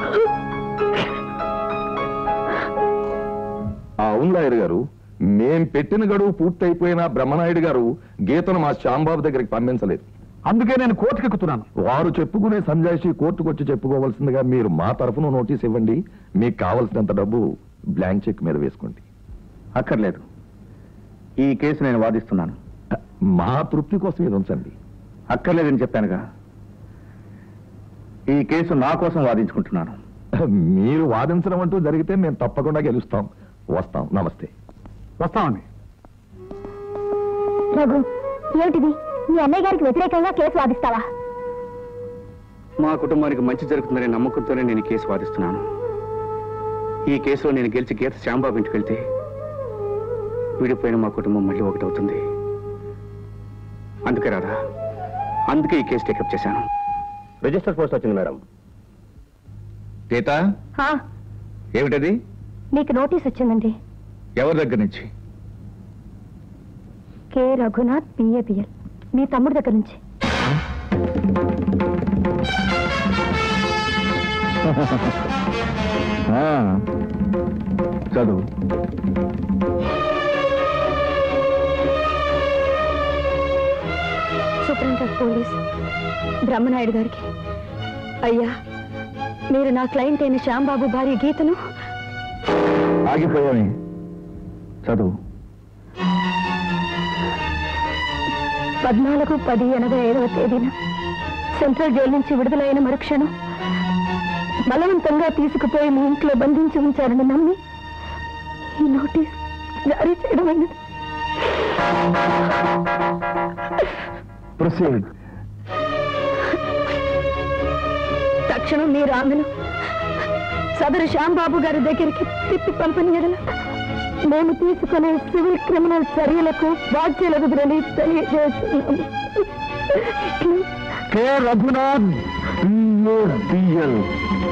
అవును లాయర్ గారు మేం పెట్టిన గడువు పూర్తయిపోయిన బ్రహ్మనాయుడు గారు గీతను మా శ్యాంబాబు దగ్గరికి పంపించలేదు అందుకే నేను కోర్టుకి ఎక్కుతున్నాను వారు చెప్పుకునే సంజాయిషి కోర్టుకు వచ్చి చెప్పుకోవాల్సిందిగా మీరు మా తరఫున నోటీస్ ఇవ్వండి మీకు కావలసినంత డబ్బు బ్లాంక్ చెక్ మీద వేసుకోండి అక్కర్లేదు ఈ కేసు నేను వాదిస్తున్నాను మా తృప్తి కోసం ఇది ఉంచండి అక్కర్లేదని చెప్పానుగా ఈ కేసు నా కోసం వాదించుకుంటున్నాను మీరు వాదించడం అంటూ జరిగితే మేము తప్పకుండా గెలుస్తాం వస్తాం నమస్తే వస్తామండి రఘు ఏమిటిది మీ అన్నయ్య గారికి వ్యతిరేకంగా కేసు వాదిస్తావా మా కుటుంబానికి మంచి జరుగుతుందనే నమ్మకంతోనే నేను ఈ కేసు వాదిస్తున్నాను ఈ కేసులో నేను గెలిచి గీత శ్యాంబాబు ఇంటికి వెళ్తే విడిపోయిన మా కుటుంబం మళ్ళీ ఒకటవుతుంది అందుకే రాదా అందుకే ఈ కేసు టేకప్ చేశాను రిజిస్టర్ పోస్ట్ వచ్చింది మేడం గీత హా, ఏమిటది మీకు నోటీస్ వచ్చిందండి ఎవరి దగ్గర నుంచి కె రఘునాథ్ పిఏపిఎల్ మీ తమ్ముడి దగ్గర నుంచి చదువు సూపరింటెండెంట్ పోలీస్ బ్రహ్మనాయుడు గారికి అయ్యా మీరు నా క్లయింట్ అయిన శ్యాంబాబు భార్య గీతను ఆగిపోయామే చదువు పద్నాలుగు పది ఎనభై ఐదవ తేదీన సెంట్రల్ జైలు నుంచి విడుదలైన మరుక్షణం బలవంతంగా తీసుకుపోయి మీ ఇంట్లో బంధించి ఉంచారని నమ్మి ఈ నోటీస్ జారీ చేయడమైనది ప్రొసీడ్ తక్షణం మీరు ఆమెను సదరు శ్యాంబాబు గారి దగ్గరికి తిప్పి పంపని ఎడల మేము తీసుకునే సివిల్ క్రిమినల్ చర్యలకు బాధ్యులగుదురని తెలియజేస్తున్నాము ఇట్లు కె రఘునాథ్ బిఎల్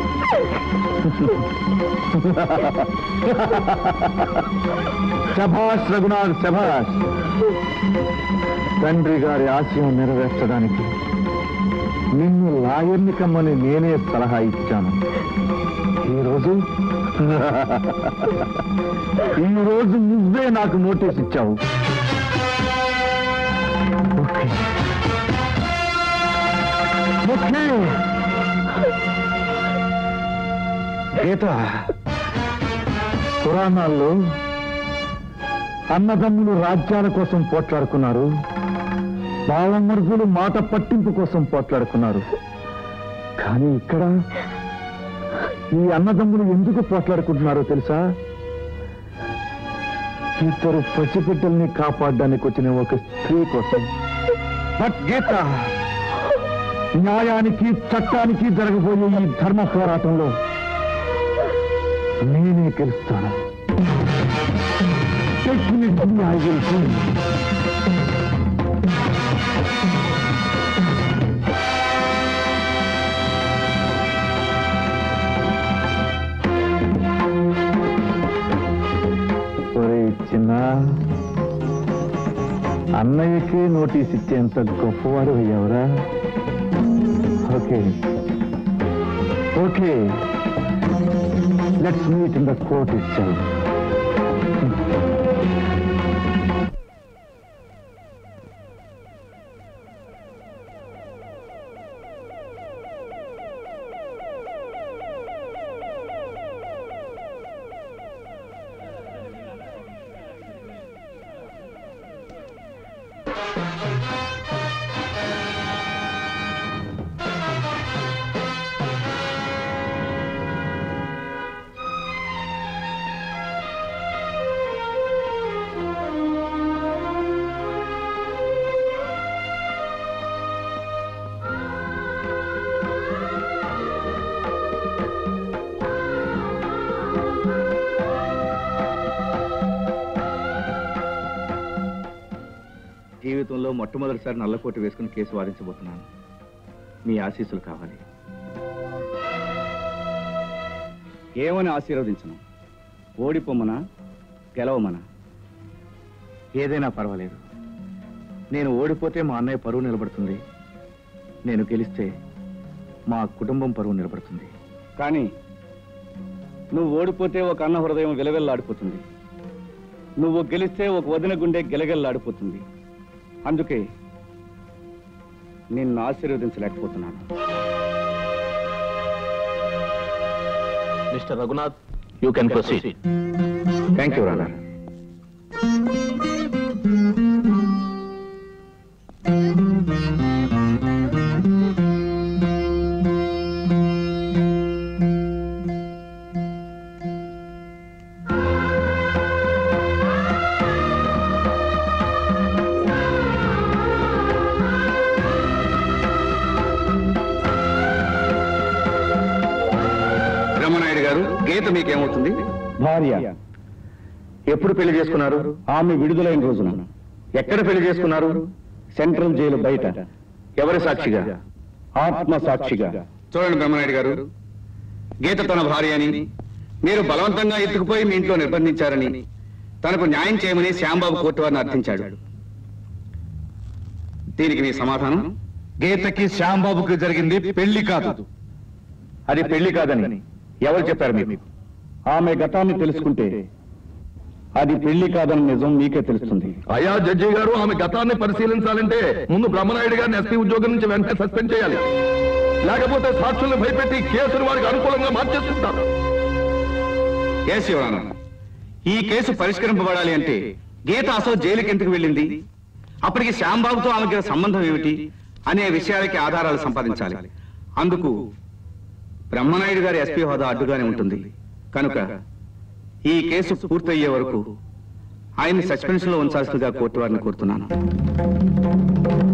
శభాష్ రఘునాథ్ శభాష్ తండ్రి గారి ఆశయం నెరవేర్చడానికి నిన్ను లాయర్ని కమ్మని నేనే సలహా ఇచ్చాను ఈరోజు ఈరోజు నువ్వే నాకు నోటీస్ ఇచ్చావు ఓకే ఓకే గీత పురాణాల్లో అన్నదమ్ములు రాజ్యాల కోసం పోట్లాడుకున్నారు బాలమరుదులు మాట పట్టింపు కోసం పోట్లాడుకున్నారు కానీ ఇక్కడ ఈ అన్నదమ్ములు ఎందుకు పోట్లాడుకుంటున్నారో తెలుసా ఇద్దరు పసిబిడ్డల్ని కాపాడడానికి వచ్చిన ఒక స్త్రీ కోసం బట్ గీత న్యాయానికి చట్టానికి జరగబోయే ఈ ధర్మ పోరాటంలో నేనే గెలుస్తాను Definitely I will win. ఒరే చిన్న అన్నయ్యకి నోటీస్ ఇచ్చేంత గొప్పవాడు అయ్యావురా okay okay let's meet in the court itself జీవితంలో మొట్టమొదటిసారి నల్లకోట వేసుకుని కేసు వాదించబోతున్నాను మీ ఆశీస్సులు కావాలి ఏమని ఆశీర్వదించను ఓడిపోమనా గెలవమనా ఏదైనా పర్వాలేదు నేను ఓడిపోతే మా అన్నయ్య పరువు నిలబడుతుంది నేను గెలిస్తే మా కుటుంబం పరువు నిలబడుతుంది కానీ నువ్వు ఓడిపోతే ఒక అన్న హృదయం విలవెల్లాడిపోతుంది నువ్వు గెలిస్తే ఒక వదిన గుండె గెలగెల్లాడిపోతుంది అందుకే నిన్ను ఆశీర్వదించలేకపోతున్నాను mister Raghunath you can proceed thank you Rana Brahmanayudu గారు గీత మీకేమవుతుంది భార్య ఎప్పుడు పెళ్లి చేసుకున్నారు ఆమె విడుదలైన రోజున ఎక్కడ పెళ్లి చేసుకున్నారు సెంట్రల్ జైలు బయట ఎవరి సాక్షిగా ఆత్మ సాక్షిగా చూడండి బ్రహ్మనాయుడు గారు గీత తన భార్య అని మీరు బలవంతంగా ఎత్తుకుపోయి మీ ఇంట్లో నిర్బంధించారని తనకు న్యాయం చేయమని శ్యాంబాబు కోర్టు వారిని అర్థించాడు దీనికి మీ సమాధానం గీతకి శ్యాంబాబుకి జరిగింది పెళ్లి కాదు అది పెళ్లి కాదని ఎవరు చెప్పారు మీకు ఆమె గతాన్ని తెలుసుకుంటే అది పెళ్లి కాదని నిజం మీకే తెలుస్తుంది అయా జడ్జి గారు ఆమె గతాన్ని పరిశీలించాలంటే ముందు బ్రహ్మనాయుడు గారిని ఎస్పీ ఉద్యోగం నుంచి వెంటనే సస్పెండ్ చేయాలి లేకపోతే సాక్షుల్ని భయపెట్టి కేసును వారికి అనుకూలంగా మార్చేస్తుంటారు ఎస్ యువరాన ఈ కేసు పరిష్కరింపబడాలి అంటే గీత అసలు జైలుకి ఎందుకు వెళ్ళింది అప్పటికి శ్యాంబాబుతో ఆమెకి గల సంబంధం ఏమిటి అనే విషయాలకి ఆధారాలు సంపాదించాలి అందుకు బ్రహ్మనాయుడు గారి ఎస్పీ హోదా అడ్డుగానే ఉంటుంది కనుక ఈ కేసు పూర్తయ్యే వరకు ఆయన్ని సస్పెన్షన్ లో ఉంచాల్సిందిగా కోర్టు వారిని కోరుతున్నాను